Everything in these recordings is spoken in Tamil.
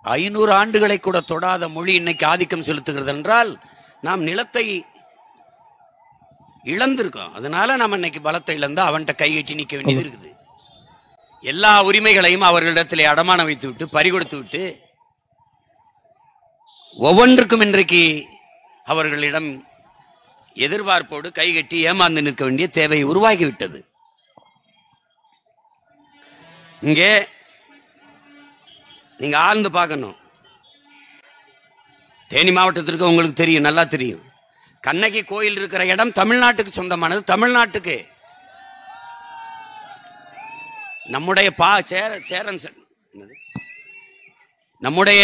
ஐநூறு ஆண்டுகளை கூட தொடாத மொழி இன்னைக்கு ஆதிக்கம் செலுத்துகிறது என்றால் நாம் நிலத்தை இழந்திருக்கோம் அதனால நம்ம இன்னைக்கு பலத்தை இழந்து அவன்கிட்ட கைகட்டி நிக்க வேண்டியது இருக்குது எல்லா உரிமைகளையும் அவர்களிடத்திலே அடமானம் வைத்து விட்டு பறிகொடுத்து விட்டு ஒவ்வொன்றுக்கும் இன்றைக்கு அவர்களிடம் எதிர்பார்ப்போடு கைகட்டி ஏமாந்து நிற்க வேண்டிய தேவை உருவாகிவிட்டது இங்கே நீங்க ஆழ்ந்து பார்க்கணும் தேனி மாவட்டத்திற்கு உங்களுக்கு தெரியும் நல்லா தெரியும் கண்ணகி கோயில் இருக்கிற இடம் தமிழ்நாட்டுக்கு சொந்தமானது தமிழ்நாட்டுக்கு நம்முடைய பா சேர சேரன் செ- என்னது? நம்முடைய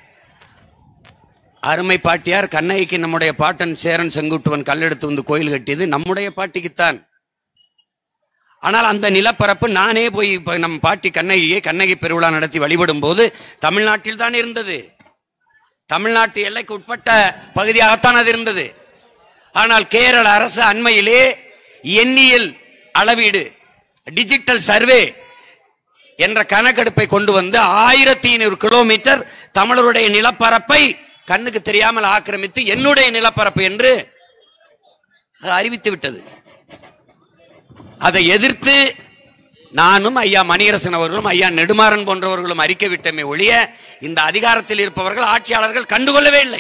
அருமை பாட்டியார் கண்ணகிக்கு நம்முடைய பாட்டன் சேரன் செங்குட்டுவன் கல்லெடுத்து வந்து கோயில் கட்டியது நம்முடைய பாட்டிக்குத்தான் ஆனால் அந்த நிலப்பரப்பு நானே போய் இப்ப நம் பாட்டி கண்ணகியை கண்ணகி பெருவிழா நடத்தி வழிபடும் போது தமிழ்நாட்டில் தான் இருந்தது தமிழ்நாட்டு எல்லைக்கு உட்பட்ட பகுதியாகத்தான் அது இருந்தது ஆனால் கேரள அரசு அண்மையிலே எண்ணியல் அளவீடு டிஜிட்டல் சர்வே என்ற கணக்கெடுப்பை கொண்டு வந்து ஆயிரத்தி ஐநூறு கிலோமீட்டர் தமிழருடைய நிலப்பரப்பை கண்ணுக்கு தெரியாமல் ஆக்கிரமித்து என்னுடைய நிலப்பரப்பு என்று அது அறிவித்து விட்டது அதை எதிர்த்து நானும் ஐயா மணியரசன் அவர்களும் ஐயா நெடுமாறன் போன்றவர்களும் அறிக்கை விட்டமே ஒழிய இந்த அதிகாரத்தில் இருப்பவர்கள் ஆட்சியாளர்கள் கண்டுகொள்ளவே இல்லை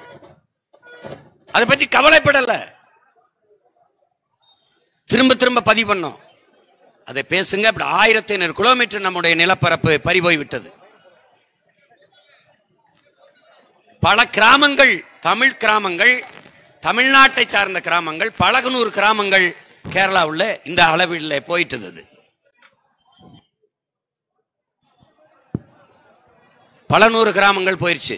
அதை பற்றி கவலைப்படல திரும்ப திரும்ப பதிவு பண்ணோம் அதை பேசுங்க அப்படி ஆயிரத்தி ஐநூறு கிலோமீட்டர் நம்முடைய நிலப்பரப்பு பறிபோய் விட்டது பல கிராமங்கள் தமிழ் கிராமங்கள் தமிழ்நாட்டை சார்ந்த கிராமங்கள் பல நூறு கிராமங்கள் கேரளாவுல இந்த அளவில் போயிட்டது அது. பல நூறு கிராமங்கள் போயிருச்சு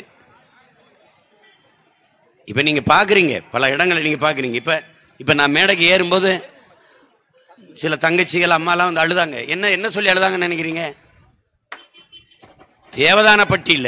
இப்ப நீங்க பாக்குறீங்க பல இடங்களை நீங்க பாக்குறீங்க இப்ப இப்ப நான் மேடைக்கு ஏறும்போது சில தங்கச்சிகள் அம்மாலாம் வந்து அழுதாங்க என்ன என்ன சொல்லி அழுதாங்கன்னு நினைக்கிறீங்க தேவதானப்பட்டியில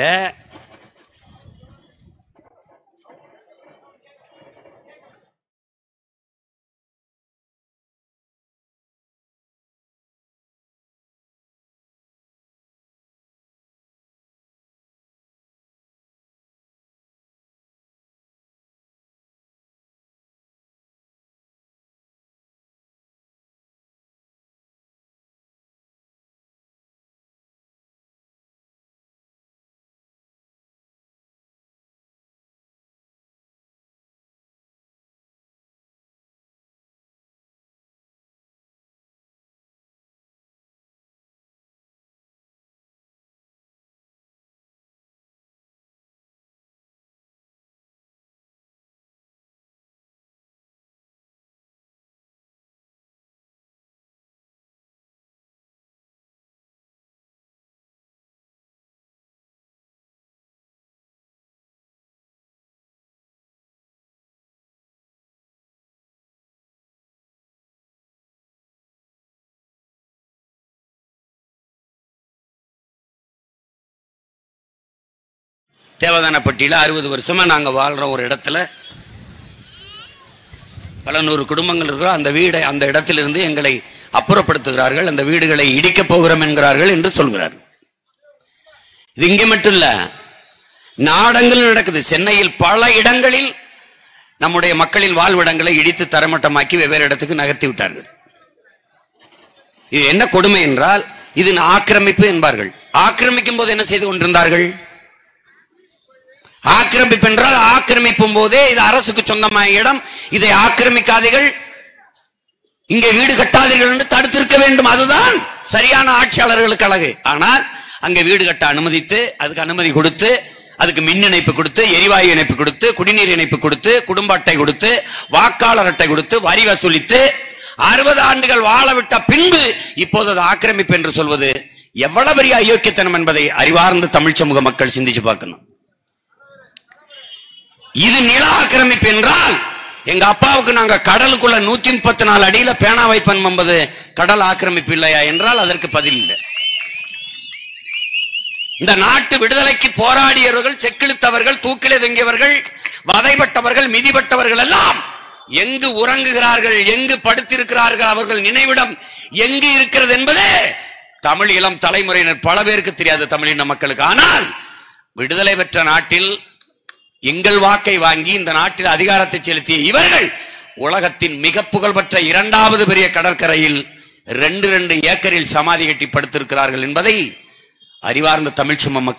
தேவதானப்பட்டியில அறுபது வருஷமா நாங்க வாழ்றோம் ஒரு இடத்துல பல நூறு குடும்பங்கள் இருக்கிறோம் அந்த வீடை அந்த இடத்திலிருந்து எங்களை அப்புறப்படுத்துகிறார்கள் அந்த வீடுகளை இடிக்கப் போகிறோம் என்கிறார்கள் என்று சொல்கிறார் இது இங்கே மட்டும் இல்ல நாடங்களும் நடக்குது சென்னையில் பல இடங்களில் நம்முடைய மக்களின் வாழ்விடங்களை இடித்து தரமட்டமாக்கி வெவ்வேறு இடத்துக்கு நகர்த்தி விட்டார்கள் இது என்ன கொடுமை என்றால் இது ஆக்கிரமிப்பு என்பார்கள் ஆக்கிரமிக்கும் போது என்ன செய்து கொண்டிருந்தார்கள் ஆக்கிரமிப்பு என்றால் ஆக்கிரமிப்பும் போதே இது அரசுக்கு சொந்தமான இடம் இதை ஆக்கிரமிக்காதீர்கள் இங்கே வீடு கட்டாதீர்கள் என்று தடுத்திருக்க வேண்டும் அதுதான் சரியான ஆட்சியாளர்களுக்கு அழகு ஆனால் அங்கே வீடு கட்ட அனுமதித்து அதுக்கு அனுமதி கொடுத்து அதுக்கு மின் இணைப்பு கொடுத்து எரிவாயு இணைப்பு கொடுத்து குடிநீர் இணைப்பு கொடுத்து குடும்ப அட்டை கொடுத்து வாக்காளர் அட்டை கொடுத்து வரி வசூலித்து அறுபது ஆண்டுகள் வாழ விட்ட பின்பு இப்போது அது ஆக்கிரமிப்பு என்று சொல்வது எவ்வளவு பெரிய அயோக்கியத்தனம் என்பதை அறிவார்ந்த தமிழ் சமூக மக்கள் சிந்திச்சு பார்க்கணும் இது நில ஆக்கிரமிப்பு என்றால் எங்க அப்பாவுக்கு நாங்க கடலுக்குள்ள நூத்தி முப்பத்தி நாலு அடியில பேனா வைப்பன் என்பது கடல் ஆக்கிரமிப்பு இல்லையா என்றால் அதற்கு பதில் இல்லை இந்த நாட்டு விடுதலைக்கு போராடியவர்கள் செக்கிழுத்தவர்கள் தூக்கிலே தொங்கியவர்கள் வதைப்பட்டவர்கள் மிதிப்பட்டவர்கள் எல்லாம் எங்கு உறங்குகிறார்கள் எங்கு படுத்திருக்கிறார்கள் அவர்கள் நினைவிடம் எங்கு இருக்கிறது என்பதே தமிழ் இளம் தலைமுறையினர் பல பேருக்கு தெரியாது தமிழின மக்களுக்கு ஆனால் விடுதலை பெற்ற நாட்டில் எங்கள் வாக்கை வாங்கி இந்த நாட்டில் அதிகாரத்தை செலுத்திய இவர்கள் உலகத்தின் மிக புகழ்பெற்ற இரண்டாவது பெரிய கடற்கரையில் ரெண்டு ரெண்டு ஏக்கரில் சமாதி கட்டி படுத்திருக்கிறார்கள் என்பதை அறிவார்ந்த தமிழ் சும